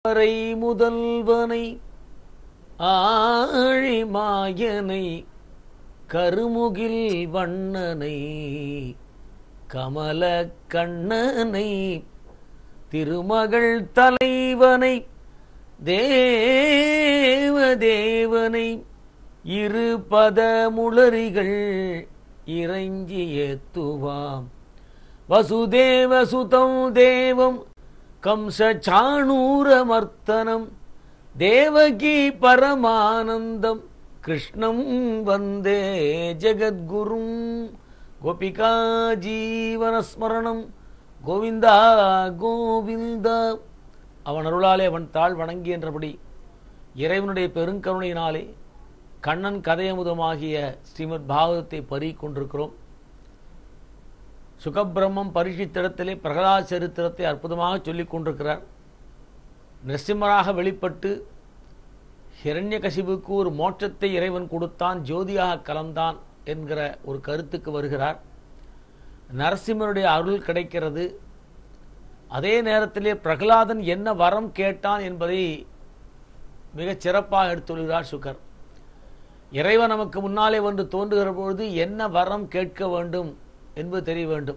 அரை முதல்வனை ஆழிமாயனை கருமுகில் வண்ணனை கமல கண்ணனை திருமகள் தலைவனை தேவதேவனை இரு பதமுளரிகள் இறைஞ்சி ஏத்துவாம் வசுதேவ சுதம் தேவம் கம்ச சாணூரமர்த்தனம் தேவகி பரமானந்தம் கிருஷ்ணம் வந்தே ஜெகத்குரும் கோபிகா ஜீவனஸ்மரணம் கோவிந்தா கோவிந்தா அவன் அருளாலே அவன் தாழ் வணங்கி என்றபடி இறைவனுடைய பெருங்கருணையினாலே கண்ணன் கதையமுதமாகிய ஸ்ரீமத் பாகவதத்தை பறிக் கொண்டிருக்கிறோம் சுகபிரம்மம் பரிசித்திடத்திலே பிரகலாத் சரித்திரத்தை அற்புதமாக சொல்லிக் கொண்டிருக்கிறார் நரசிம்மராக வெளிப்பட்டு ஹிரண்யகசிபுக்கு ஒரு மோட்சத்தை இறைவன் கொடுத்தான் ஜோதியாக கலந்தான் என்கிற ஒரு கருத்துக்கு வருகிறார் நரசிம்மருடைய அருள் கிடைக்கிறது அதே நேரத்திலே பிரகலாதன் என்ன வரம் கேட்டான் என்பதை மிகச் சிறப்பாக எடுத்துள்ளார் சுகர் இறைவன் நமக்கு முன்னாலே வந்து தோன்றுகிற பொழுது என்ன வரம் கேட்க வேண்டும் என்பது தெரிய வேண்டும்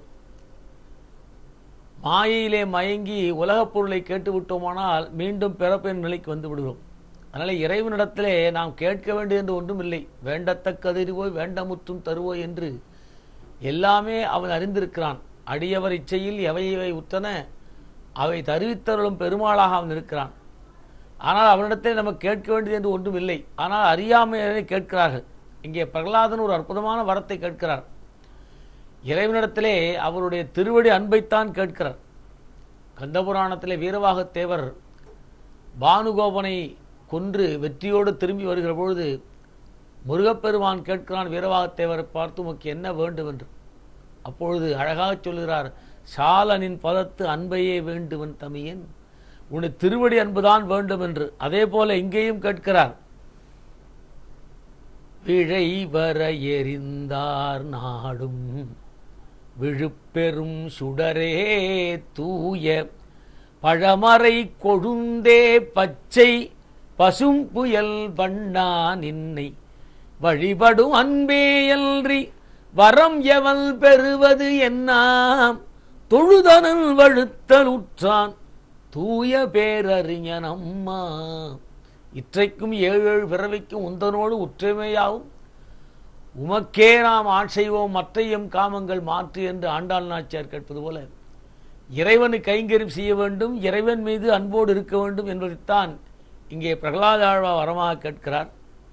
மாயையிலே மயங்கி உலகப் பொருளை கேட்டு விட்டோமானால் மீண்டும் பிறப்பின் நிலைக்கு வந்து விடுகிறோம் அதனால இறைவனிடத்திலே நாம் கேட்க வேண்டியது என்று ஒன்றும் இல்லை வேண்டத்தக்கதிருவோய் வேண்டமுற்றும் தருவோய் என்று எல்லாமே அவன் அறிந்திருக்கிறான் அடியவர் இச்சையில் எவை எவை உத்தன அவை தருவித்தருளும் பெருமாளாக அவன் இருக்கிறான் ஆனால் அவனிடத்தில் நம்ம கேட்க வேண்டியது என்று ஒன்றும் இல்லை ஆனால் அறியாமையை கேட்கிறார்கள் இங்கே பிரகலாதன் ஒரு அற்புதமான வரத்தை கேட்கிறார் இறைவனிடத்திலே அவருடைய திருவடி அன்பைத்தான் கேட்கிறார் கந்தபுராணத்திலே வீரவாகத் தேவர் பானுகோபனை கொன்று வெற்றியோடு திரும்பி வருகிற பொழுது முருகப்பெருமான் கேட்கிறான் வீரவாகத்தேவரை பார்த்து உமக்கு என்ன வேண்டும் என்று அப்பொழுது அழகாக சொல்கிறார் சாலனின் பதத்து அன்பையே வேண்டுவன் தமியன் உன்னை திருவடி அன்புதான் வேண்டும் என்று அதே போல இங்கேயும் கேட்கிறார் விழை வர எறிந்தார் நாடும் விழுப்பெரும் சுடரே தூய பழமறை கொழுந்தே பச்சை பசும் புயல் வண்ணா நின்னை வழிபடும் அன்பேயல்றி வரம் எவல் பெறுவது என்னாம் தொழுதனல் வழுத்தல் உற்றான் தூய பேரறிஞனம்மா இற்றைக்கும் ஏழு ஏழு பிறவிக்கும் உந்தனோடு உற்றமையாவும் உமக்கே நாம் ஆண் செய்வோம் மற்றையும் காமங்கள் மாற்று என்று ஆண்டாள் நாச்சியார் கேட்பது போல இறைவனு கைங்கரியம் செய்ய வேண்டும் இறைவன் மீது அன்போடு இருக்க வேண்டும் என்பதைத்தான் இங்கே பிரகலாத ஆழ்வா வரமாக கேட்கிறார்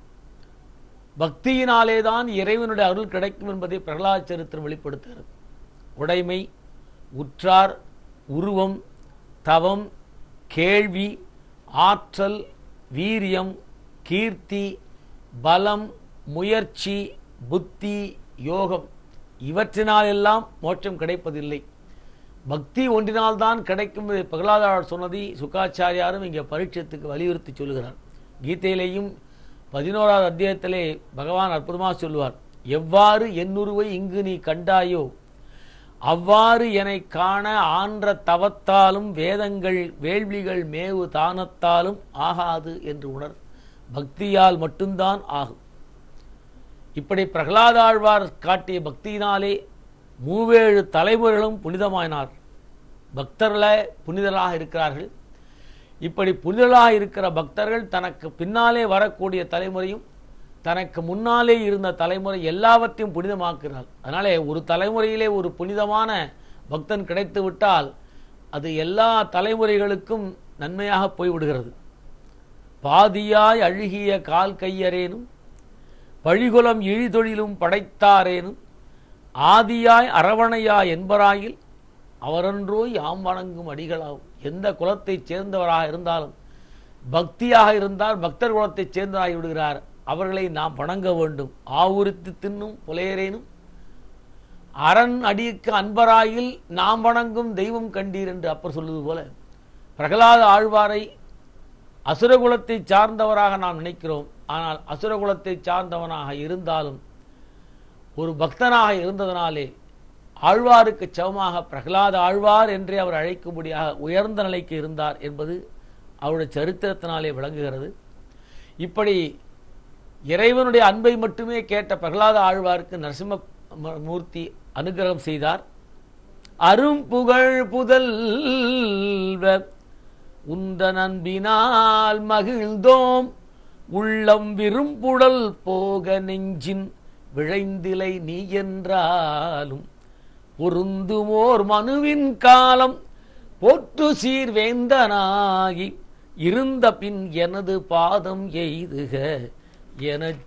பக்தியினாலே தான் இறைவனுடைய அருள் கிடைக்கும் என்பதை பிரகலாத சரித்திரம் வெளிப்படுத்துகிறது உடைமை உற்றார் உருவம் தவம் கேள்வி ஆற்றல் வீரியம் கீர்த்தி பலம் முயற்சி புத்தி யோகம் இவற்றினாலெல்லாம் மோட்சம் கிடைப்பதில்லை பக்தி ஒன்றினால்தான் கிடைக்கும் என்பதை பிரகலாதார் சொன்னதை சுக்காச்சாரியாரும் இங்கே பரீட்சத்துக்கு வலியுறுத்தி சொல்கிறார் கீதையிலேயும் பதினோராவது அத்தியாயத்திலே பகவான் அற்புதமாக சொல்லுவார் எவ்வாறு என்னுருவை இங்கு நீ கண்டாயோ அவ்வாறு என்னை காண ஆன்ற தவத்தாலும் வேதங்கள் வேள்விகள் மேவு தானத்தாலும் ஆகாது என்று உணர் பக்தியால் மட்டும்தான் ஆகும் இப்படி பிரகலாதாழ்வார் காட்டிய பக்தியினாலே மூவேழு தலைமுறைகளும் புனிதமாயினார் பக்தர்கள புனிதராக இருக்கிறார்கள் இப்படி புனிதராக இருக்கிற பக்தர்கள் தனக்கு பின்னாலே வரக்கூடிய தலைமுறையும் தனக்கு முன்னாலே இருந்த தலைமுறை எல்லாவற்றையும் புனிதமாக்குகிறார் அதனாலே ஒரு தலைமுறையிலே ஒரு புனிதமான பக்தன் கிடைத்து விட்டால் அது எல்லா தலைமுறைகளுக்கும் நன்மையாக போய்விடுகிறது பாதியாய் அழுகிய கால் கையரேனும் பழிகுலம் இழிதொழிலும் படைத்தாரேனும் ஆதியாய் அரவணையாய் என்பராயில் அவரன்றோ யாம் வணங்கும் அடிகளாகும் எந்த குலத்தைச் சேர்ந்தவராக இருந்தாலும் பக்தியாக இருந்தால் பக்தர் குலத்தைச் சேர்ந்தவராகி விடுகிறார் அவர்களை நாம் வணங்க வேண்டும் ஆவுரித்து தின்னும் புலையரேனும் அரண் அடிக்கு அன்பராயில் நாம் வணங்கும் தெய்வம் கண்டீர் என்று அப்பர் சொல்லுவது போல பிரகலாத ஆழ்வாரை அசுரகுலத்தை சார்ந்தவராக நாம் நினைக்கிறோம் ஆனால் அசுரகுலத்தை சார்ந்தவனாக இருந்தாலும் ஒரு பக்தனாக இருந்ததனாலே ஆழ்வாருக்கு சமமாக பிரகலாத ஆழ்வார் என்றே அவர் அழைக்கும்படியாக உயர்ந்த நிலைக்கு இருந்தார் என்பது அவருடைய சரித்திரத்தினாலே விளங்குகிறது இப்படி இறைவனுடைய அன்பை மட்டுமே கேட்ட பிரகலாத ஆழ்வாருக்கு நரசிம்ம ம- மூர்த்தி அனுகிரகம் செய்தார் அரும் புகழ் புதல்வ உந்த நண்பினால் மகிழ்ந்தோம் உள்ளம் விரும்புடல் போக நெஞ்சின் விழைந்திலை நீ என்றாலும் பொருந்துமோர் மனுவின் காலம் போற்று சீர்வேந்தனாகி இருந்த பின் எனது பாதம் எய்துக எனச்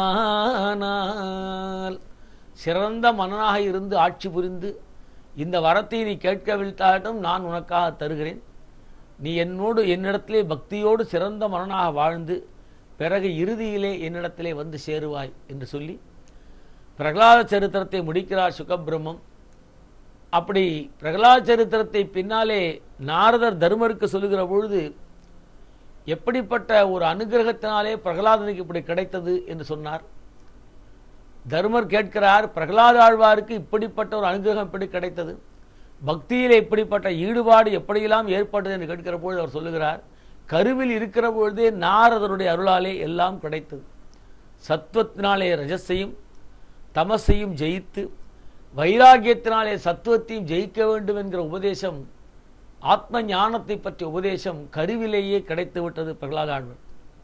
சொன்னானால் சிறந்த மன்னனாக இருந்து ஆட்சி புரிந்து இந்த வரத்தை நீ கேட்கவில்ட்டாட்டும் நான் உனக்காக தருகிறேன் நீ என்னோடு என்னிடத்திலே பக்தியோடு சிறந்த மன்னனாக வாழ்ந்து பிறகு இறுதியிலே என்னிடத்திலே வந்து சேருவாய் என்று சொல்லி பிரகலாத சரித்திரத்தை முடிக்கிறார் சுகபிரம்மம் அப்படி பிரகலாத சரித்திரத்தை பின்னாலே நாரதர் தர்மருக்கு சொல்லுகிற பொழுது எப்படிப்பட்ட ஒரு அனுகிரகத்தினாலே பிரகலாதனுக்கு இப்படி கிடைத்தது என்று சொன்னார் தர்மர் கேட்கிறார் பிரகலாத ஆழ்வாருக்கு இப்படிப்பட்ட ஒரு அனுகிரகம் எப்படி கிடைத்தது பக்தியிலே இப்படிப்பட்ட ஈடுபாடு எப்படியெல்லாம் ஏற்பட்டது என்று கேட்கிற பொழுது அவர் சொல்லுகிறார் கருவில் இருக்கிற பொழுதே நாரதருடைய அருளாலே எல்லாம் கிடைத்தது சத்துவத்தினாலே ரஜஸையும் தமசையும் ஜெயித்து வைராகியத்தினாலே சத்துவத்தையும் ஜெயிக்க வேண்டும் என்கிற உபதேசம் ஆத்ம ஞானத்தை பற்றிய உபதேசம் கருவிலேயே கிடைத்து விட்டது பிரகலாத ஆழ்வார்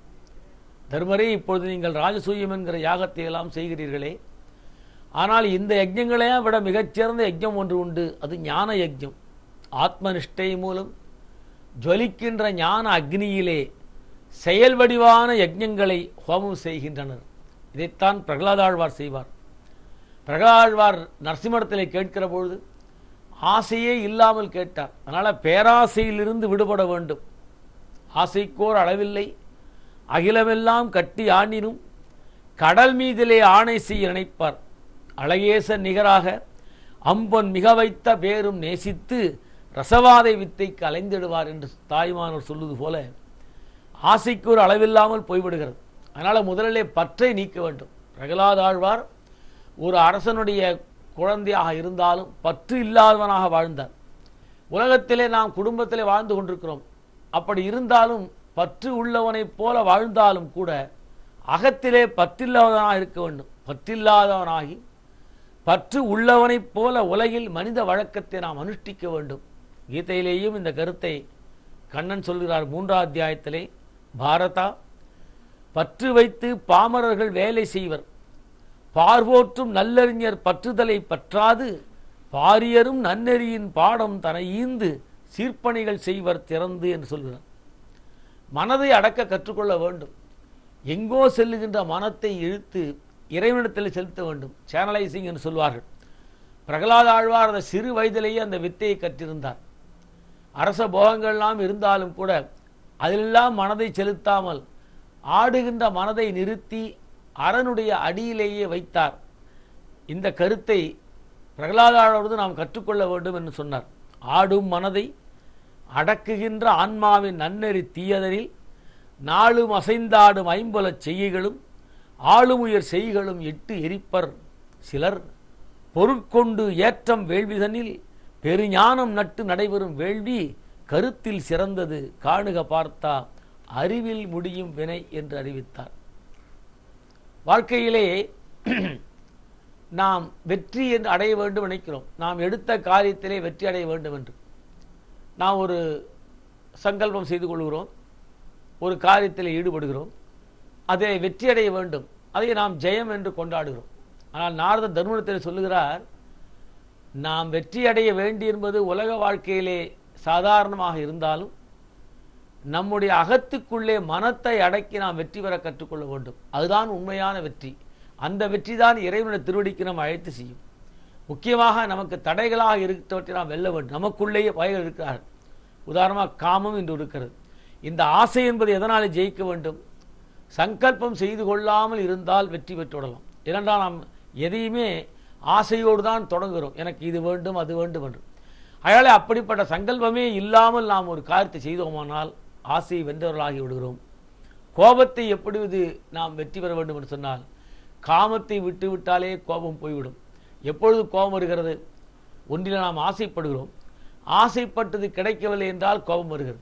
தர்மரே இப்பொழுது நீங்கள் ராஜசூயம் என்கிற யாகத்தை எல்லாம் செய்கிறீர்களே ஆனால் இந்த யஜ்ஞங்களையும் விட மிகச்சிறந்த யஜ்ஞம் ஒன்று உண்டு அது ஞான யஜ்ஞம் ஆத்ம நிஷ்டை மூலம் ஜொலிக்கின்ற ஞான அக்னியிலே செயல் வடிவான யஜ்ஞங்களை ஹோமம் செய்கின்றனர் இதைத்தான் பிரகலாதாழ்வார் செய்வார் பிரகலாழ்வார் நரசிம்மடத்திலே கேட்கிற பொழுது ஆசையே இல்லாமல் கேட்டார் அதனால பேராசையிலிருந்து விடுபட வேண்டும் ஆசைக்கோர் அளவில்லை அகிலமெல்லாம் கட்டி ஆண்டினும் கடல் மீதிலே ஆணை செய்ய நினைப்பார் அழகேச நிகராக அம்பன் மிக வைத்த பேரும் நேசித்து ரசவாதை வித்தை கலைந்திடுவார் என்று தாய்மானவர் சொல்லுவது போல ஆசைக்கு ஒரு அளவில்லாமல் போய்விடுகிறது அதனால முதலிலே பற்றை நீக்க வேண்டும் பிரகலாத ஆழ்வார் ஒரு அரசனுடைய குழந்தையாக இருந்தாலும் பற்று இல்லாதவனாக வாழ்ந்தார் உலகத்திலே நாம் குடும்பத்திலே வாழ்ந்து கொண்டிருக்கிறோம் அப்படி இருந்தாலும் பற்று உள்ளவனைப் போல வாழ்ந்தாலும் கூட அகத்திலே பற்றில்லாதவனாக இருக்க வேண்டும் பற்றில்லாதவனாகி பற்று உள்ளவனைப் போல உலகில் மனித வழக்கத்தை நாம் அனுஷ்டிக்க வேண்டும் கீதையிலேயும் இந்த கருத்தை கண்ணன் சொல்கிறார் மூன்றாம் அத்தியாயத்திலே பாரதா பற்று வைத்து பாமரர்கள் வேலை செய்வர் பார்வோற்றும் நல்லறிஞர் பற்றுதலை பற்றாது பாரியரும் நன்னெறியின் பாடம் தன ஈந்து சீர்ப்பணிகள் செய்வர் திறந்து என்று சொல்கிறார் மனதை அடக்க கற்றுக்கொள்ள வேண்டும் எங்கோ செல்லுகின்ற மனத்தை இழுத்து இறைவனிடத்தில் செலுத்த வேண்டும் சேனலைசிங் என்று சொல்வார்கள் பிரகலாத ஆழ்வார் அந்த சிறு வயதிலேயே அந்த வித்தையை கற்றிருந்தார் அரச போகங்கள்லாம் இருந்தாலும் கூட அதிலெல்லாம் மனதை செலுத்தாமல் ஆடுகின்ற மனதை நிறுத்தி அரனுடைய அடியிலேயே வைத்தார் இந்த கருத்தை பிரகலாதாரோடு நாம் கற்றுக்கொள்ள வேண்டும் என்று சொன்னார் ஆடும் மனதை அடக்குகின்ற ஆன்மாவின் நன்னெறி தீயதனில் நாளும் அசைந்தாடும் ஐம்புலச் செய்கைகளும் ஆளுமுயர் செய்களும் இட்டு எரிப்பர் சிலர் பொருட்கொண்டு ஏற்றம் வேள்விதனில் பெருஞானம் நட்டு நடைபெறும் வேள்வி கருத்தில் சிறந்தது காணுக பார்த்தா அறிவில் முடியும் வினை என்று அறிவித்தார் வாழ்க்கையிலே நாம் வெற்றி என்று அடைய வேண்டும் நினைக்கிறோம் நாம் எடுத்த காரியத்திலே வெற்றி அடைய வேண்டும் என்று நாம் ஒரு சங்கல்பம் செய்து கொள்கிறோம் ஒரு காரியத்தில் ஈடுபடுகிறோம் அதை வெற்றி அடைய வேண்டும் அதை நாம் ஜெயம் என்று கொண்டாடுகிறோம் ஆனால் நாரத தர்மத்தில் சொல்லுகிறார் நாம் வெற்றி அடைய வேண்டி என்பது உலக வாழ்க்கையிலே சாதாரணமாக இருந்தாலும் நம்முடைய அகத்துக்குள்ளே மனத்தை அடக்கி நாம் வெற்றி பெற கற்றுக்கொள்ள வேண்டும் அதுதான் உண்மையான வெற்றி அந்த வெற்றி தான் இறைவனுடைய திருவடிக்கு நம்ம அழைத்து செய்யும் முக்கியமாக நமக்கு தடைகளாக இருக்கிறவற்றை நாம் வெல்ல வேண்டும் நமக்குள்ளேயே வகைகள் இருக்கிறார்கள் உதாரணமாக காமம் என்று இருக்கிறது இந்த ஆசை என்பது எதனாலே ஜெயிக்க வேண்டும் சங்கல்பம் செய்து கொள்ளாமல் இருந்தால் வெற்றி பெற்றுவிடலாம் இரண்டாம் நாம் எதையுமே ஆசையோடு தான் தொடங்குகிறோம் எனக்கு இது வேண்டும் அது வேண்டும் என்று அதனாலே அப்படிப்பட்ட சங்கல்பமே இல்லாமல் நாம் ஒரு காரியத்தை செய்தோமானால் ஆசையை வென்றவர்களாகி விடுகிறோம் கோபத்தை எப்படி இது நாம் வெற்றி பெற வேண்டும் என்று சொன்னால் காமத்தை விட்டு விட்டாலே கோபம் போய்விடும் எப்பொழுது கோபம் வருகிறது ஒன்றில் நாம் ஆசைப்படுகிறோம் ஆசைப்பட்டது கிடைக்கவில்லை என்றால் கோபம் வருகிறது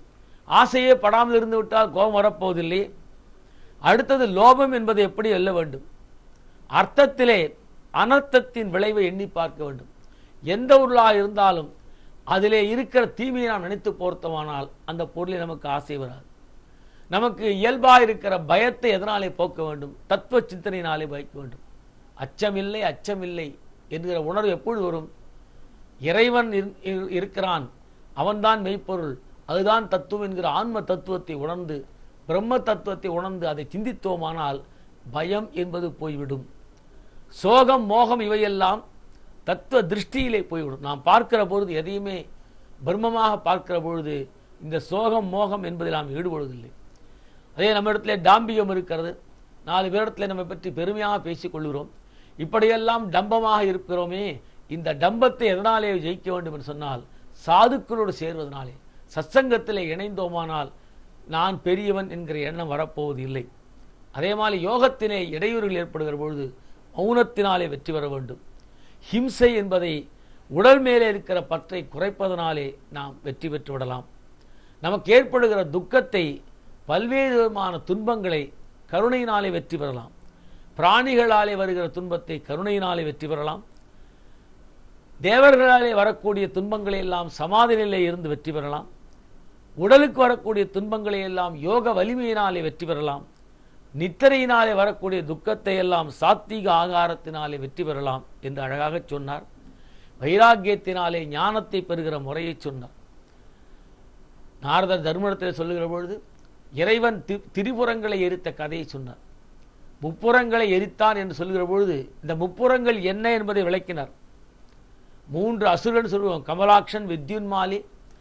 ஆசையே படாமல் இருந்து விட்டால் கோபம் வரப்போவதில்லை அடுத்தது லோபம் என்பதை எப்படி வெல்ல வேண்டும் அர்த்தத்திலே அனர்த்தத்தின் விளைவை எண்ணி பார்க்க வேண்டும் எந்த பொருளாக இருந்தாலும் அதிலே இருக்கிற தீமையை நாம் நினைத்து பொருத்தமானால் அந்த பொருளில் நமக்கு ஆசை வராது நமக்கு இயல்பாக இருக்கிற பயத்தை எதனாலே போக்க வேண்டும் தத்துவ சிந்தனையினாலே பயக்க வேண்டும் அச்சமில்லை அச்சமில்லை என்கிற உணர்வு எப்பொழுது வரும் இறைவன் இரு- இரு- இருக்கிறான் அவன்தான் மெய்ப்பொருள் அதுதான் தத்துவம் என்கிற ஆன்ம தத்துவத்தை உணர்ந்து பிரம்ம தத்துவத்தை உணர்ந்து அதை சிந்தித்தோமானால் பயம் என்பது போய்விடும் சோகம் மோகம் இவையெல்லாம் தத்துவ திருஷ்டியிலே போய்விடும் நாம் பார்க்கிற பொழுது எதையுமே பிரம்மமாக பார்க்கிற பொழுது இந்த சோகம் மோகம் என்பதில் நாம் ஈடுபடுவதில்லை அதே நம்ம இடத்துல டாம்பிகம் இருக்கிறது நாலு பேரிடத்துல நம்ம பற்றி பெருமையாக பேசிக் கொள்கிறோம் இப்படியெல்லாம் டம்பமாக இருக்கிறோமே இந்த டம்பத்தை எதனாலே ஜெயிக்க வேண்டும் என்று சொன்னால் சாதுக்களோடு சேர்வதனாலே சத்சங்கத்திலே இணைந்தோமானால் நான் பெரியவன் என்கிற எண்ணம் வரப்போவது இல்லை அதே மாதிரி யோகத்திலே இடையூறுகள் ஏற்படுகிற பொழுது மௌனத்தினாலே வெற்றி பெற வேண்டும் ஹிம்சை என்பதை உடல் மேலே இருக்கிற பற்றை குறைப்பதனாலே நாம் வெற்றி பெற்று விடலாம் நமக்கு ஏற்படுகிற துக்கத்தை பல்வேறு விதமான துன்பங்களை கருணையினாலே வெற்றி பெறலாம் பிராணிகளாலே வருகிற துன்பத்தை கருணையினாலே வெற்றி பெறலாம் தேவர்களாலே வரக்கூடிய துன்பங்களை எல்லாம் சமாதி நிலையிலே இருந்து வெற்றி பெறலாம் உடலுக்கு வரக்கூடிய துன்பங்களை எல்லாம் யோக வலிமையினாலே வெற்றி பெறலாம் நித்திரையினாலே வரக்கூடிய துக்கத்தை எல்லாம் சாத்வீக ஆகாரத்தினாலே வெற்றி பெறலாம் என்று அழகாக சொன்னார் வைராக்கியத்தினாலே ஞானத்தை பெறுகிற முறையை சொன்னார் நாரதர் தர்மத்தில் சொல்லுகிற பொழுது இறைவன் தி- திரிபுரங்களை எரித்த கதையை சொன்னார் முப்புறங்களை எரித்தான் என்று சொல்லுகிற பொழுது இந்த முப்புறங்கள் என்ன என்பதை விளக்கினார் மூன்று அசுரன் சொல்லுவோம் கமலாக்ஷன் வித்யுன்மாலி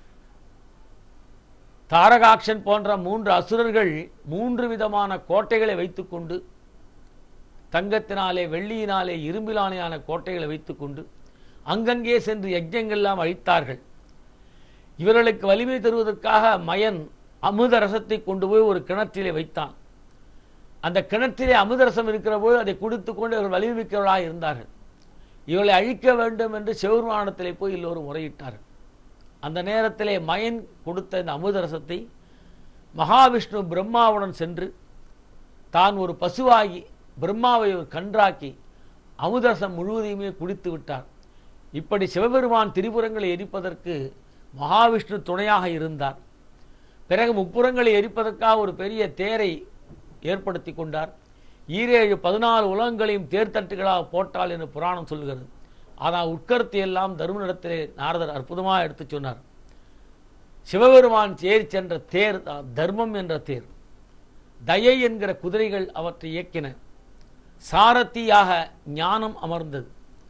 தாரகாக்ஷன் போன்ற மூன்று அசுரர்கள் மூன்று விதமான கோட்டைகளை வைத்துக்கொண்டு தங்கத்தினாலே வெள்ளியினாலே இரும்பிலானையான கோட்டைகளை வைத்துக்கொண்டு அங்கங்கே சென்று யஜ்ஞங்கள்லாம் அழித்தார்கள் இவர்களுக்கு வலிமை தருவதற்காக மயன் அமுத ரசத்தை கொண்டு போய் ஒரு கிணற்றிலே வைத்தான் அந்த கிணற்றிலே அமுதரசம் இருக்கிற போது அதை குடித்து கொண்டு இவர்கள் வலிமை மிக்கவர்களாக இருந்தார்கள் இவர்களை அழிக்க வேண்டும் என்று சிவபெருமானத்திலே போய் எல்லோரும் முறையிட்டார்கள் அந்த நேரத்திலே மயன் கொடுத்த இந்த அமுதரசத்தை மகாவிஷ்ணு பிரம்மாவுடன் சென்று தான் ஒரு பசுவாகி பிரம்மாவை ஒரு கன்றாக்கி அமுதரசம் முழுவதையுமே குடித்து விட்டார் இப்படி சிவபெருமான் திரிபுரங்களை எரிப்பதற்கு மகாவிஷ்ணு துணையாக இருந்தார் பிறகு முப்புறங்களை எரிப்பதற்காக ஒரு பெரிய தேரை ஏற்படுத்தி கொண்டார் ஈரேழு பதினாலு உலகங்களையும் தேர்தட்டுகளாக போட்டால் என்று புராணம் சொல்கிறது ஆனால் உட்கருத்தை எல்லாம் தருமனிடத்திலே நாரதர் அற்புதமாக எடுத்துச் சொன்னார் சிவபெருமான் ஏறி சென்ற தேர் தான் தர்மம் என்ற தேர் தயை என்கிற குதிரைகள் அவற்றை இயக்கின சாரதியாக ஞானம் அமர்ந்தது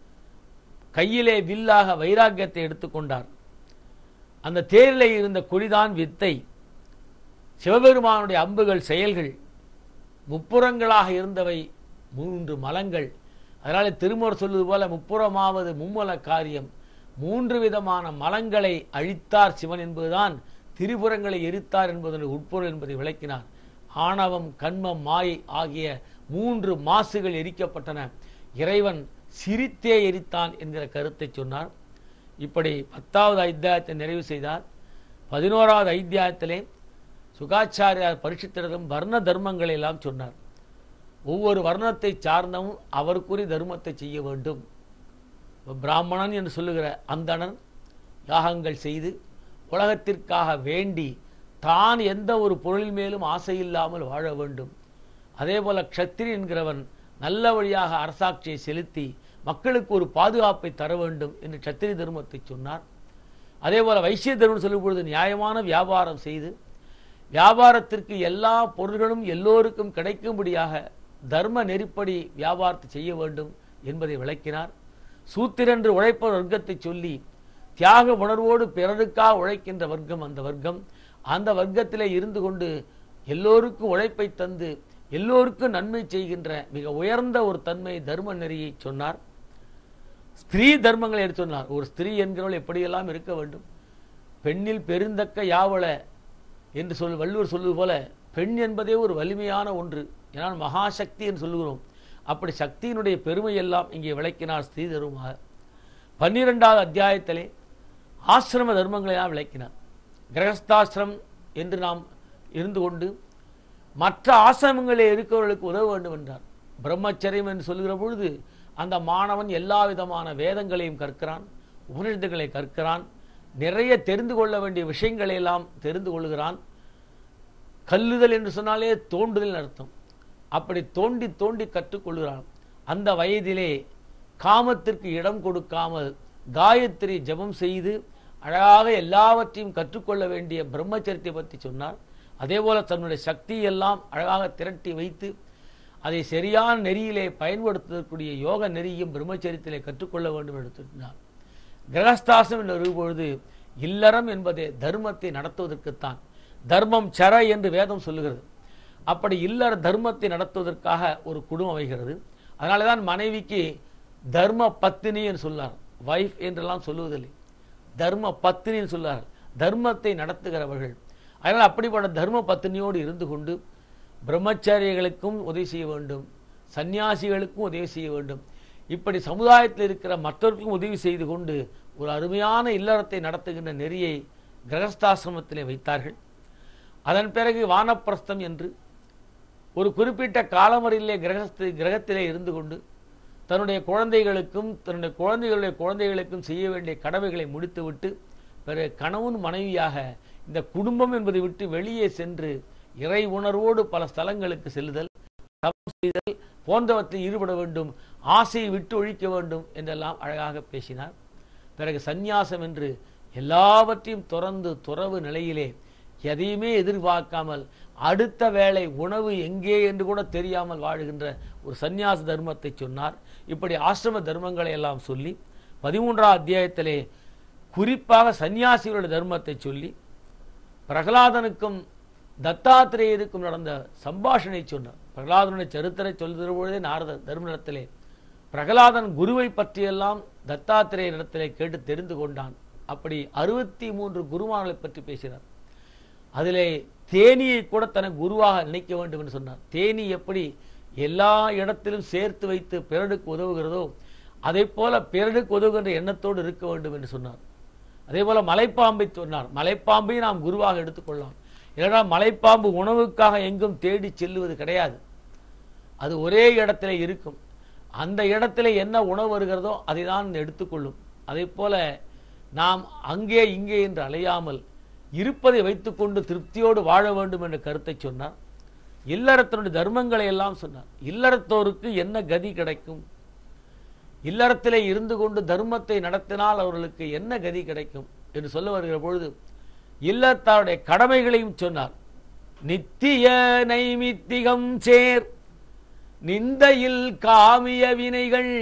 கையிலே வில்லாக வைராக்கியத்தை எடுத்துக்கொண்டார் அந்த தேரிலே இருந்த கொடிதான் வித்தை சிவபெருமானுடைய அம்புகள் செயல்கள் முப்புறங்களாக இருந்தவை மூன்று மலங்கள் அதனால திருமூர் சொல்வது போல முப்புறமாவது மும்மல காரியம் மூன்று விதமான மலங்களை அழித்தார் சிவன் என்பதுதான் திரிபுரங்களை எரித்தார் என்பதன் உட்பொருள் என்பதை விளக்கினார் ஆணவம் கண்மம் மாயை ஆகிய மூன்று மாசுகள் எரிக்கப்பட்டன இறைவன் சிரித்தே எரித்தான் என்கிற கருத்தை சொன்னார் இப்படி பத்தாவது அத்தியாயத்தை நிறைவு செய்தார் பதினோராவது அத்தியாயத்திலே சுகாச்சாரியார் பரிசுத்திரதும் வர்ண தர்மங்களை எல்லாம் சொன்னார் ஒவ்வொரு வர்ணத்தை சார்ந்தவும் அவருக்குரிய தர்மத்தை செய்ய வேண்டும் இப்ப பிராமணன் என்று சொல்லுகிற அந்தணன் யாகங்கள் செய்து உலகத்திற்காக வேண்டி தான் எந்த ஒரு பொருளின் மேலும் ஆசை இல்லாமல் வாழ வேண்டும் அதே போல க்ஷத்திரி என்கிறவன் நல்ல வழியாக அரசாட்சியை செலுத்தி மக்களுக்கு ஒரு பாதுகாப்பை தர வேண்டும் என்று க்ஷத்திரி தர்மத்தை சொன்னார் அதே போல வைசிய தர்மம் சொல்லும் பொழுது நியாயமான வியாபாரம் செய்து வியாபாரத்திற்கு எல்லா பொருள்களும் எல்லோருக்கும் கிடைக்கும்படியாக தர்ம நெறிப்படி வியாபாரத்தை செய்ய வேண்டும் என்பதை விளக்கினார் சூத்திரன்று உழைப்பவர் வர்க்கத்தை சொல்லி தியாக உணர்வோடு பிறருக்காக உழைக்கின்ற வர்க்கம் அந்த வர்க்கம் அந்த வர்க்கத்திலே இருந்து கொண்டு எல்லோருக்கும் உழைப்பை தந்து எல்லோருக்கும் நன்மை செய்கின்ற மிக உயர்ந்த ஒரு தன்மை தர்ம நெறியை சொன்னார் ஸ்திரீ தர்மங்களை எடுத்து சொன்னார் ஒரு ஸ்திரீ என்கிறவள் எப்படியெல்லாம் இருக்க வேண்டும் பெண்ணில் பெருந்தக்க யாவள என்று சொல் வள்ளுவர் சொல்வது போல பெண் என்பதே ஒரு வலிமையான ஒன்று ஏனால் மகாசக்தி என்று சொல்லுகிறோம் அப்படி சக்தியினுடைய பெருமையெல்லாம் இங்கே விளக்கினார் ஸ்திரீ தர்மமாக பன்னிரெண்டாவது அத்தியாயத்திலே ஆசிரம தர்மங்களை எல்லாம் விளக்கினார் கிரகஸ்தாசிரம் என்று நாம் இருந்து கொண்டு மற்ற ஆசிரமங்களில் இருக்கிறவர்களுக்கு உதவ வேண்டும் என்றார் பிரம்மச்சரியம் என்று சொல்கிற பொழுது அந்த மாணவன் எல்லா விதமான வேதங்களையும் கற்கிறான் உபநிஷத்துகளை கற்கிறான் நிறைய தெரிந்து கொள்ள வேண்டிய விஷயங்களை எல்லாம் தெரிந்து கொள்கிறான் கல்லுதல் என்று சொன்னாலே தோண்டுதல் அர்த்தம் அப்படி தோண்டி தோண்டி கற்றுக்கொள்கிறான் அந்த வயதிலே காமத்திற்கு இடம் கொடுக்காமல் காயத்ரி ஜெபம் செய்து அழகாக எல்லாவற்றையும் கற்றுக்கொள்ள வேண்டிய பிரம்மச்சரியத்தை பற்றி சொன்னார் அதேபோல தன்னுடைய சக்தியெல்லாம் அழகாக திரட்டி வைத்து அதை சரியான நெறியிலே பயன்படுத்தக்கூடிய யோக நெறியும் பிரம்மச்சரியத்திலே கற்றுக்கொள்ள வேண்டும் என்று சொன்னார் கிரகஸ்தாசம் என்று வரும்பொழுது இல்லறம் என்பதே தர்மத்தை நடத்துவதற்குத்தான் தர்மம் சர என்று வேதம் சொல்லுகிறது அப்படி இல்லற தர்மத்தை நடத்துவதற்காக ஒரு குடும்பம் அமைகிறது அதனால தான் மனைவிக்கு தர்ம பத்தினி என்று சொல்லார் வைஃப் என்றெல்லாம் சொல்லுவதில்லை தர்ம பத்தினின்னு சொல்லார் தர்மத்தை நடத்துகிறவர்கள் அதனால் அப்படிப்பட்ட தர்ம பத்தினியோடு இருந்து கொண்டு பிரம்மச்சாரிகளுக்கும் உதவி செய்ய வேண்டும் சந்நியாசிகளுக்கும் உதவி செய்ய வேண்டும் இப்படி சமுதாயத்தில் இருக்கிற மற்றவர்களுக்கும் உதவி செய்து கொண்டு ஒரு அருமையான இல்லறத்தை நடத்துகின்ற நெறியை கிரகஸ்தாசிரமத்திலே வைத்தார்கள் அதன் பிறகு வானப்பிரஸ்தம் என்று ஒரு குறிப்பிட்ட காலமறையிலே கிரகஸ்து கிரகத்திலே இருந்து கொண்டு தன்னுடைய குழந்தைகளுக்கும் தன்னுடைய குழந்தைகளுடைய குழந்தைகளுக்கும் செய்ய வேண்டிய கடமைகளை முடித்துவிட்டு பிறகு கணவன் மனைவியாக இந்த குடும்பம் என்பதை விட்டு வெளியே சென்று இறை உணர்வோடு பல ஸ்தலங்களுக்கு செல்லுதல் தவம் செய்தல் போன்றவற்றில் ஈடுபட வேண்டும் ஆசையை விட்டு ஒழிக்க வேண்டும் என்றெல்லாம் அழகாக பேசினார் பிறகு சந்நியாசம் என்று எல்லாவற்றையும் துறந்து துறவு நிலையிலே எதையுமே எதிர்பார்க்காமல் அடுத்த வேளை உணவு எங்கே என்று கூட தெரியாமல் வாழுகின்ற ஒரு சந்நியாச தர்மத்தை சொன்னார் இப்படி ஆசிரம தர்மங்களை எல்லாம் சொல்லி பதிமூன்றாம் அத்தியாயத்திலே குறிப்பாக சந்நியாசிகளுடைய தர்மத்தை சொல்லி பிரகலாதனுக்கும் தத்தாத்திரேயருக்கும் நடந்த சம்பாஷணை சொன்னார் பிரகலாதனுடைய சரித்திரை சொல்கிற பொழுதே நாரத தர்மனிடத்திலே பிரகலாதன் குருவை பற்றியெல்லாம் தத்தாத்திரேயரிடத்திலே கேட்டு தெரிந்து கொண்டான் அப்படி அறுபத்தி மூன்று குருமார்களை பற்றி பேசினார் அதிலே தேனியை கூட தனக்கு குருவாக நினைக்க வேண்டும் என்று சொன்னார் தேனி எப்படி எல்லா இடத்திலும் சேர்த்து வைத்து பிறருக்கு உதவுகிறதோ அதே போல பிறருக்கு உதவுகின்ற எண்ணத்தோடு இருக்க வேண்டும் என்று சொன்னார் அதே போல மலைப்பாம்பை சொன்னார் மலைப்பாம்பை நாம் குருவாக எடுத்துக்கொள்ளலாம் ஏன்னா மலைப்பாம்பு உணவுக்காக எங்கும் தேடி செல்லுவது கிடையாது அது ஒரே இடத்திலே இருக்கும் அந்த இடத்துல என்ன உணவு வருகிறதோ அதை தான் எடுத்துக்கொள்ளும் அதே போல நாம் அங்கே இங்கே என்று அலையாமல் இருப்பதை வைத்துக்கொண்டு திருப்தியோடு வாழ வேண்டும் என்ற கருத்தை சொன்னார் இல்லறத்தினுடைய தர்மங்களை எல்லாம் சொன்னார் இல்லறத்தோருக்கு என்ன கதி கிடைக்கும் இல்லறத்திலே இருந்து கொண்டு தர்மத்தை நடத்தினால் அவர்களுக்கு என்ன கதி கிடைக்கும் என்று சொல்ல வருகிற பொழுது இல்லத்தாருடைய கடமைகளையும் சொன்னார் நித்திய நைமித்திகம் சேர் நிந்தையில் காமிய வினைகள்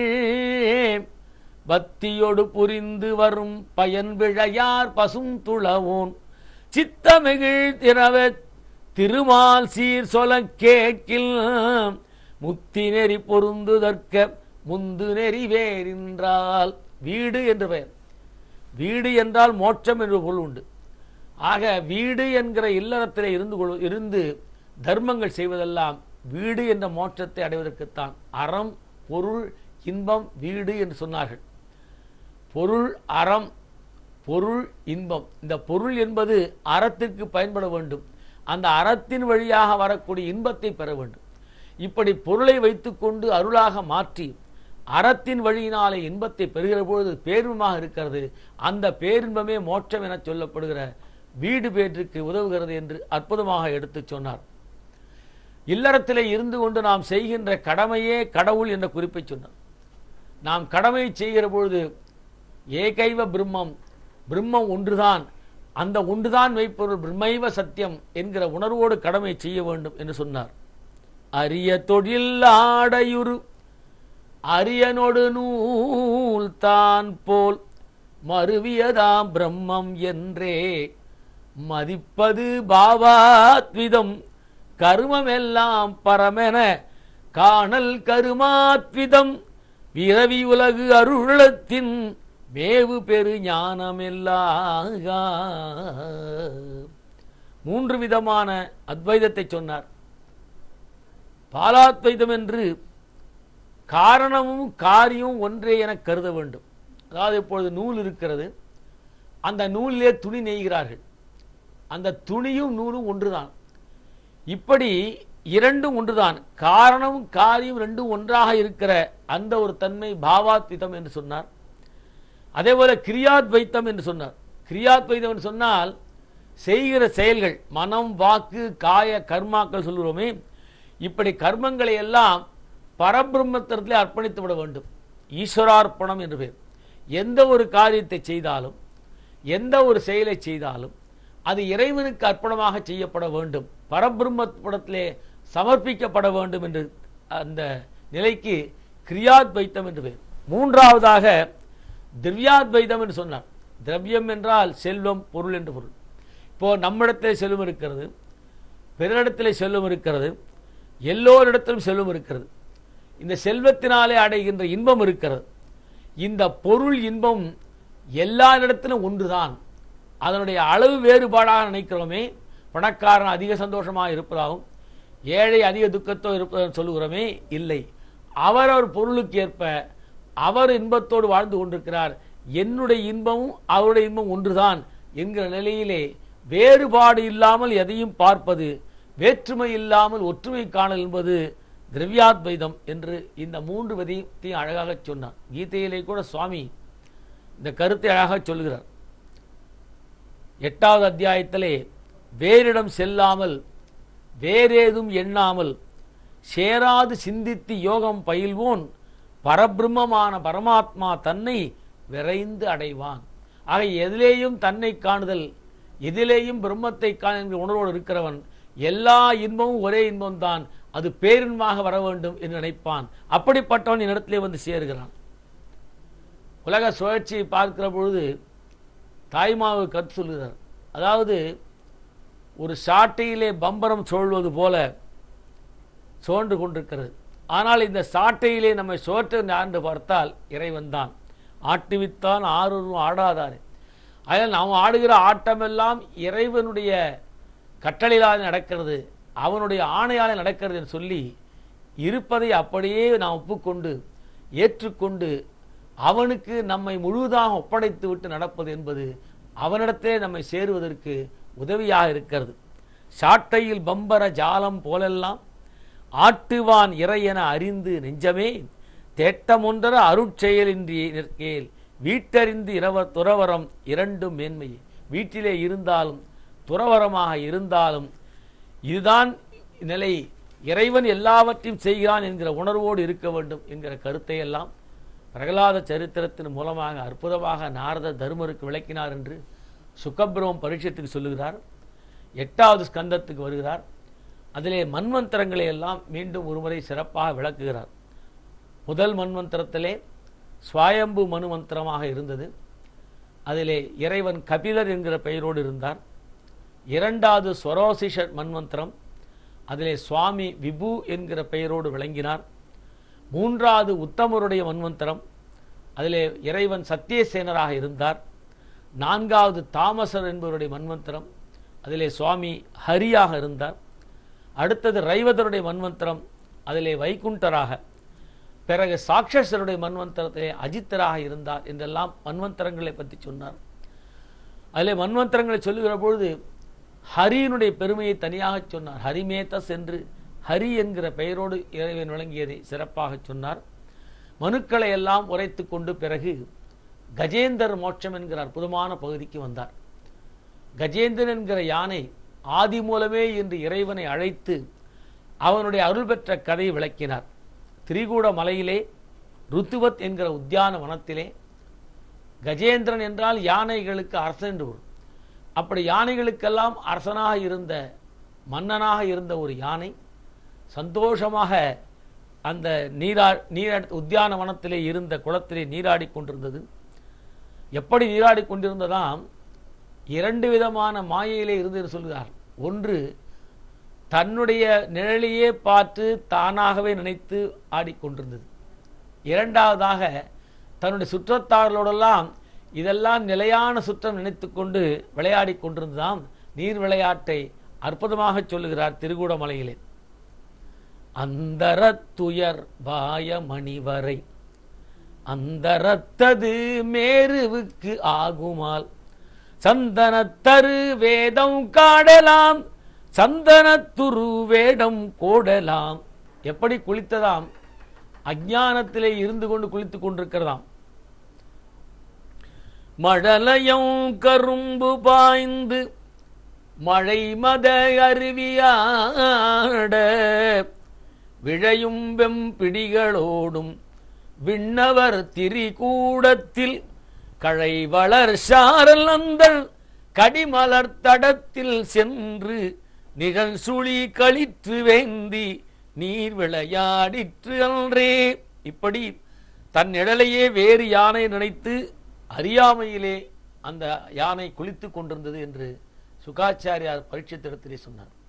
பக்தியோடு புரிந்து வரும் பயன் விழையார் பசும் துளவோன் சித்தமிகிழ் திரவ திருமால் சீர் சொல கேட்கில் முத்தி நெறி பொருந்துதற்க முந்து நெறி வேறின்றால் வீடு என்று பெயர் வீடு என்றால் மோட்சம் என்று பொருள் உண்டு ஆக வீடு என்கிற இல்லறத்திலே இருந்து கொள் இருந்து தர்மங்கள் செய்வதெல்லாம் வீடு என்ற மோட்சத்தை அடைவதற்குத்தான் அறம் பொருள் இன்பம் வீடு என்று சொன்னார்கள் பொருள் அறம் பொருள் இன்பம் இந்த பொருள் என்பது அறத்திற்கு பயன்பட வேண்டும் அந்த அறத்தின் வழியாக வரக்கூடிய இன்பத்தை பெற வேண்டும் இப்படி பொருளை வைத்துக்கொண்டு அருளாக மாற்றி அறத்தின் வழியினாலே இன்பத்தை பெறுகிற பொழுது பேரின்பமாக இருக்கிறது அந்த பேரின்பமே மோட்சம் என சொல்லப்படுகிற வீடு பேற்றுக்கு உதவுகிறது என்று அற்புதமாக எடுத்துச் சொன்னார் இல்லறத்திலே இருந்து கொண்டு நாம் செய்கின்ற கடமையே கடவுள் என்ற குறிப்பை சொன்னார் நாம் கடமை செய்கிற பொழுது ஏகைவ பிரம்மம் பிரம்மம் ஒன்றுதான் அந்த ஒன்றுதான் மெய்ப்பொருள் பிரம்மைவ சத்தியம் என்கிற உணர்வோடு கடமை செய்ய வேண்டும் என்று சொன்னார் அரிய தொழில் ஆடையுறு அரியனொடு நூல் தான் போல் மருவியதாம் பிரம்மம் என்றே மதிப்பது பாவாத்விதம் கருமமெல்லாம் பரமென காணல் கருமாத்விதம் விரவி உலகு அருளத்தின் மேவு பெரு ஞானமெல்லாக மூன்று விதமான அத்வைதத்தை சொன்னார் பாலாத்வைதம் என்று காரணமும் காரியமும் ஒன்றே என கருத வேண்டும் அதாவது இப்பொழுது நூல் இருக்கிறது அந்த நூலிலே துணி நெய்கிறார்கள் அந்த துணியும் நூலும் ஒன்றுதான் இப்படி இரண்டும் ஒன்றுதான் காரணம் காரியம் ரெண்டும் ஒன்றாக இருக்கிற அந்த ஒரு தன்மை பாவாத்விதம் என்று சொன்னார் அதே போல கிரியாத்வைத்தம் என்று சொன்னார் கிரியாத்வைத்தம் என்று சொன்னால் செய்கிற செயல்கள் மனம் வாக்கு காய கர்மாக்கள் சொல்கிறோமே இப்படி கர்மங்களை எல்லாம் பரபிரம்மத்திலே அர்ப்பணித்து விட வேண்டும் ஈஸ்வரார்ப்பணம் என்று பேர் எந்த ஒரு காரியத்தை செய்தாலும் எந்த ஒரு செயலை செய்தாலும் அது இறைவனுக்கு அர்ப்பணமாக செய்யப்பட வேண்டும் பரபிரம்மத்திலே சமர்ப்பிக்கப்பட வேண்டும் என்று அந்த நிலைக்கு கிரியாத்வைத்தம் என்று பேர் மூன்றாவதாக திவ்யாத்வைதம் என்று சொன்னார் திரவியம் என்றால் செல்வம் பொருள் என்று பொருள் இப்போ நம்மிடத்திலே செல்வம் இருக்கிறது பிறரிடத்திலே செல்வம் இருக்கிறது எல்லோரிடத்திலும் செல்வம் இருக்கிறது இந்த செல்வத்தினாலே அடைகின்ற இன்பம் இருக்கிறது இந்த பொருள் இன்பம் எல்லா இடத்திலும் ஒன்றுதான் அதனுடைய அளவு வேறுபாடாக நினைக்கிறோமே பணக்காரன் அதிக சந்தோஷமாக இருப்பதாகவும் ஏழை அதிக துக்கத்தோ இருப்பதாக சொல்லுகிறோமே இல்லை அவரவர் பொருளுக்கு ஏற்ப அவர் இன்பத்தோடு வாழ்ந்து கொண்டிருக்கிறார் என்னுடைய இன்பமும் அவருடைய இன்பம் ஒன்றுதான் என்கிற நிலையிலே வேறுபாடு இல்லாமல் எதையும் பார்ப்பது வேற்றுமை இல்லாமல் ஒற்றுமை காணல் என்பது திரவியாத்வைதம் என்று இந்த மூன்று விதத்தையும் அழகாக சொன்னார் கீதையிலே கூட சுவாமி இந்த கருத்தை அழகாக சொல்கிறார் எட்டாவது அத்தியாயத்திலே வேறிடம் செல்லாமல் வேறேதும் எண்ணாமல் சேராது சிந்தித்து யோகம் பயில்வோன் பரபிரம்மமான பரமாத்மா தன்னை விரைந்து அடைவான் ஆக எதிலேயும் தன்னை காணுதல் எதிலேயும் பிரம்மத்தை காணுகிற உணர்வோடு இருக்கிறவன் எல்லா இன்பமும் ஒரே இன்பம்தான் அது பேரின்பமாக வர வேண்டும் என்று நினைப்பான் அப்படிப்பட்டவன் என்னிடத்திலே வந்து சேருகிறான் உலக சுழற்சியை பார்க்கிற பொழுது தாய்மாவு கற்று சொல்லுகிறார் அதாவது ஒரு சாட்டையிலே பம்பரம் சுழல்வது போல சோன்று கொண்டிருக்கிறது ஆனால் இந்த சாட்டையிலே நம்மை சோற்று ஆண்டு பார்த்தால் இறைவன் தான் ஆட்டுவித்தான் ஆரூரும் ஆடாதாரே அதில் நாம் ஆடுகிற ஆட்டமெல்லாம் இறைவனுடைய கட்டளையிலால் நடக்கிறது அவனுடைய ஆணையால் நடக்கிறது என்று சொல்லி இருப்பதை அப்படியே நாம் ஒப்புக்கொண்டு ஏற்றுக்கொண்டு அவனுக்கு நம்மை முழுவதாக ஒப்படைத்து விட்டு நடப்பது என்பது அவனிடத்திலே நம்மை சேருவதற்கு உதவியாக இருக்கிறது சாட்டையில் பம்பர ஜாலம் போலெல்லாம் ஆட்டுவான் இறை என அறிந்து நெஞ்சமே தேட்டமொன்றர அருட்செயலின்றி நிற்கேல் வீட்டறிந்து இரவ துறவரம் இரண்டும் மேன்மை வீட்டிலே இருந்தாலும் துறவரமாக இருந்தாலும் இதுதான் நிலை இறைவன் எல்லாவற்றையும் செய்கிறான் என்கிற உணர்வோடு இருக்க வேண்டும் என்கிற கருத்தை எல்லாம் பிரகலாத சரித்திரத்தின் மூலமாக அற்புதமாக நாரத தர்மருக்கு விளக்கினார் என்று சுகபிரமம் பரீட்சத்துக்கு சொல்லுகிறார் எட்டாவது ஸ்கந்தத்துக்கு வருகிறார் அதிலே மன்வந்தரங்களை எல்லாம் மீண்டும் ஒருமுறை சிறப்பாக விளக்குகிறார் முதல் மன்வந்தரத்திலே சுவாயம்பு மனுமந்திரமாக இருந்தது அதிலே இறைவன் கபிலர் என்கிற பெயரோடு இருந்தார் இரண்டாவது ஸ்வரோசிஷர் மன்வந்திரம் அதிலே சுவாமி விபு என்கிற பெயரோடு விளங்கினார் மூன்றாவது உத்தமருடைய மன்வந்திரம் அதிலே இறைவன் சத்தியசேனராக இருந்தார் நான்காவது தாமசர் என்பவருடைய மன்வந்திரம் அதிலே சுவாமி ஹரியாக இருந்தார் அடுத்தது ரைவதருடைய மன்வந்திரம் அதிலே வைகுண்டராக பிறகு சாக்ஷசருடைய மன்வந்திரத்திலே அஜித்தராக இருந்தார் என்றெல்லாம் மன்வந்திரங்களை பற்றி சொன்னார் அதிலே மன்வந்திரங்களை சொல்லுகிற பொழுது ஹரியினுடைய பெருமையை தனியாக சொன்னார் ஹரிமேதஸ் என்று ஹரி என்கிற பெயரோடு இறைவன் விளங்கியதை சிறப்பாக சொன்னார் மனுக்களை எல்லாம் உரைத்து கொண்டு பிறகு கஜேந்தர் மோட்சம் என்கிற அற்புதமான பகுதிக்கு வந்தார் கஜேந்திரன் என்கிற யானை ஆதி மூலமே என்று இறைவனை அழைத்து அவனுடைய அருள் பெற்ற கதையை விளக்கினார் திரிகூட மலையிலே ருத்துவத் என்கிற உத்தியான வனத்திலே கஜேந்திரன் என்றால் யானைகளுக்கு அரசன் என்று பொருள் அப்படி யானைகளுக்கெல்லாம் அரசனாக இருந்த மன்னனாக இருந்த ஒரு யானை சந்தோஷமாக அந்த நீரா நீரா உத்தியான வனத்திலே இருந்த குளத்திலே நீராடி கொண்டிருந்தது எப்படி நீராடி கொண்டிருந்ததாம் இரண்டு விதமான மாயையிலே இருந்து சொல்கிறார் ஒன்று தன்னுடைய நிழலையே பார்த்து தானாகவே நினைத்து ஆடிக்கொண்டிருந்தது இரண்டாவதாக தன்னுடைய சுற்றத்தார்களோடெல்லாம் இதெல்லாம் நிலையான சுற்றம் நினைத்து கொண்டு விளையாடி கொண்டிருந்ததாம் நீர் விளையாட்டை அற்புதமாக சொல்லுகிறார் திருகூடமலையிலே அந்தரத்துயர் பாய மணிவரை அந்தரத்தது மேருவுக்கு ஆகுமால் சந்தனத்தரு வேதம் காடலாம் சந்தனத்துரு வேடம் கோடலாம் எப்படி குளித்ததாம் அஞ்ஞானத்திலே இருந்து கொண்டு குளித்துக் கொண்டிருக்கிறதாம் மழலையும் கரும்பு பாய்ந்து மழை மத அருவியாட விழையும் வெம்பிடிகளோடும் விண்ணவர் திரிகூடத்தில் களை வளர் சாரல் அந்தள் கடிமலர் தடத்தில் சென்று நிழல் சுழி களிற்று வேந்தி நீர் விளையாடிற்று அன்றே இப்படி தன் நிழலையே வேறு யானை நினைத்து அறியாமையிலே அந்த யானை குளித்துக் கொண்டிருந்தது என்று சுகாச்சாரியார் பரீட்சித்திடத்திலே சொன்னார்